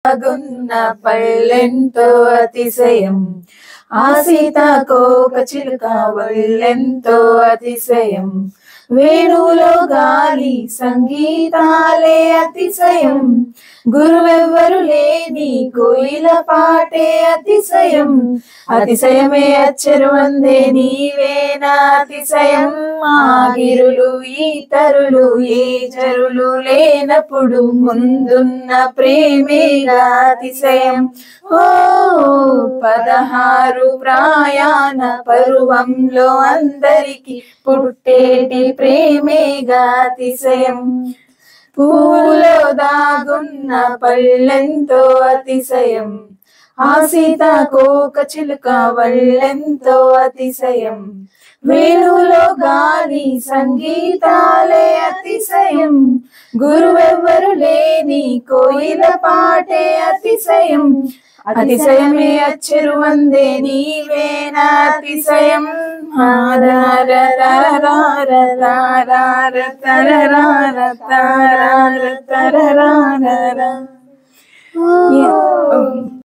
దాగున్న పళ్ళెంతో అతిశయం ఆ సీతాకోక చిలుక వల్లెంతో అతిశయం వేణువులో గాలి సంగీతాలే అతిశయం గురువెవ్వరు లేని కోయిల పాటే అతిశయం అతిశయమే అచ్చరు అందే నీవేనా అతిశయం ఆగిరులు ఈతరులు ఏ జరులు లేనప్పుడు ముందున్న ప్రేమేగా అతిశయం ఓ పదహారు ప్రయాణ పరువంలో అందరికి పుట్టేటి ప్రేమేగా అతిశయం పూలో దాగున్న పళ్ళెంతో అతిశయం ఆ సీతాకోక చిలుక వళ్ళెంతో అతిశయం వేణువులో గాలి సంగీతాలే అతిశయం గురువెవ్వరు లేని కోయిల పాటే అతిశయం అతిశయమే అచ్చరు వందే నీవేనా అతిశయం హారార తరరార తారార తరరార తారార తరరార